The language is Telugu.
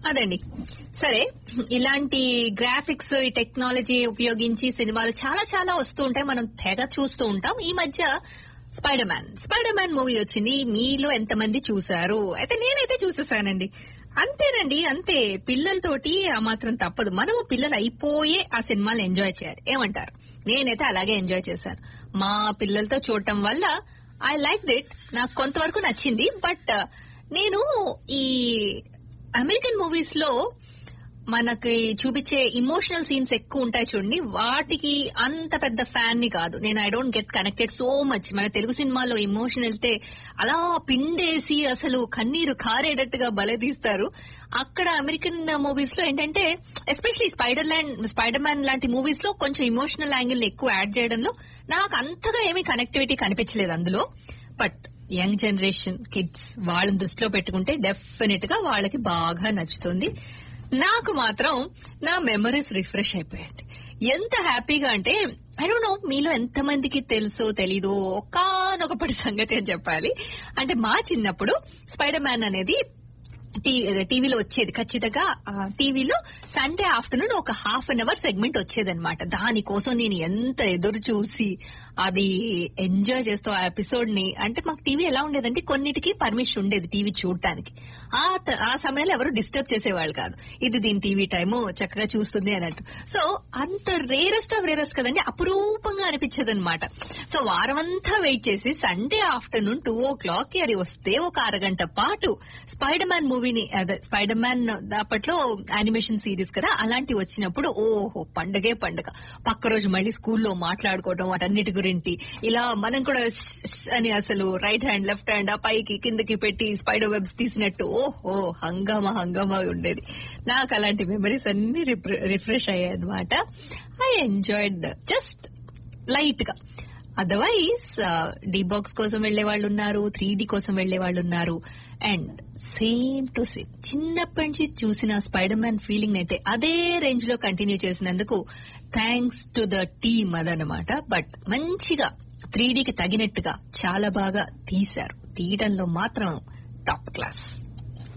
అదండి సరే ఇలాంటి గ్రాఫిక్స్ ఈ టెక్నాలజీ ఉపయోగించి సినిమాలు చాలా చాలా వస్తూ ఉంటాయి మనం తెగ చూస్తూ ఉంటాం ఈ మధ్య spider man spider man movie వచ్చింది మీలో ఎంతమంది చూశారు అయితే నేనైతే చూసేసానండి అంతేనండి అంతే పిల్లలతోటి ఆ మాత్రం తప్పదు మనము పిల్లలు అయిపోయే ఆ సినిమాలు ఎంజాయ్ చేయాలి ఏమంటారు నేనైతే అలాగే ఎంజాయ్ చేశాను మా పిల్లలతో చూడటం వల్ల ఐ లైక్ దిట్ నాకు కొంతవరకు నచ్చింది బట్ నేను ఈ అమెరికన్ మూవీస్ లో మనకి చూపించే ఇమోషనల్ సీన్స్ ఎక్కువ ఉంటాయి చూడండి వాటికి అంత పెద్ద ఫ్యాన్ ని కాదు నేను I don't get connected so much మన తెలుగు సినిమాలో ఇమోషన్ వెళ్తే అలా పిండేసి అసలు కన్నీరు కారేటట్టుగా బలే తీస్తారు అక్కడ అమెరికన్ మూవీస్ లో ఏంటంటే especially spider land spider man లాంటి మూవీస్ లో కొంచెం ఇమోషనల్ యాంగిల్ ఎక్కువ యాడ్ చేయడంలో నాకు అంతగా ఏమీ కనెక్టివిటీ కనిపించలేదు అందులో బట్ యంగ్ జనరేషన్ కిడ్స్ వాళ్ళని దృష్టిలో పెట్టుకుంటే డెఫినెట్ గా వాళ్ళకి బాగా నచ్చుతుంది నాకు మాత్రం నా మెమరీస్ రిఫ్రెష్ అయిపోయాయండి ఎంత హ్యాపీగా అంటే ఐ డోంట్ నో మీలో ఎంత మందికి తెలుసో తెలీదు ఒకానొకపటి సంగతి అని చెప్పాలి అంటే మా చిన్నప్పుడు స్పైడర్ మ్యాన్ అనేది టీవీలో వచ్చేది ఖచ్చితంగా టీవీలో సండే ఆఫ్టర్నూన్ ఒక హాఫ్ అన్ అవర్ సెగ్మెంట్ వచ్చేదన్నమాట దానికోసం నేను ఎంత ఎదురు చూసి అది ఎంజాయ్ చేస్తూ ఆ ఎపిసోడ్ ని అంటే మాకు టీవీ ఎలా ఉండేదంటే కొన్నిటికి పర్మిషన్ ఉండేది టీవీ చూడటానికి ఆ ట- ఆ సమయంలో ఎవరు డిస్టర్బ్ చేసేవాళ్ళు కాదు ఇది దీని టీవీ టైము చక్కగా చూస్తుంది అన్నట్టు సో అంత రేరెస్ట్ ఆఫ్ రేరెస్ట్ కదండి అపురూపంగా అనిపించేది అనమాట సో వారమంతా వెయిట్ చేసి Sunday afternoon two o'clock కి అది వస్తే ఒక అరగంట పాటు స్పైడర్ మ్యాన్ మూవీని అదే స్పైడర్ మ్యాన్ అప్పట్లో యానిమేషన్ సిరీస్ కదా అలాంటివి వచ్చినప్పుడు ఓహో పండగే పండగ పక్క రోజు మళ్ళీ స్కూల్లో మాట్లాడుకోవడం వాటన్నిటి గురించి ఇలా మనం కూడా స్ స్ అని అసలు రైట్ హ్యాండ్ లెఫ్ట్ హ్యాండ్ ఆ పైకి కిందకి పెట్టి స్పైడర్ వెబ్స్ తీసినట్టు ఓహో హంగామా హంగామా ఉండేది నాకు అలాంటి మెమరీస్ అన్ని రిఫ్రెష్ అయ్యాయి అనమాట ఐ ఎంజాయిడ్ జస్ట్ లైట్ గా అదర్వైజ్ డి బాక్స్ కోసం వెళ్లే వాళ్ళు ఉన్నారు త్రీ డి కోసం వెళ్లే వాళ్ళు ఉన్నారు అండ్ సేమ్ టు సేమ్ చిన్నప్పటి నుంచి చూసిన స్పైడర్ మ్యాన్ ఫీలింగ్ అయితే అదే రేంజ్ లో కంటిన్యూ చేసినందుకు థ్యాంక్స్ టు ద టీమ్ అదనమాట బట్ మంచిగా త్రీ కి తగినట్టుగా చాలా బాగా తీశారు తీయడంలో మాత్రం టాప్ క్లాస్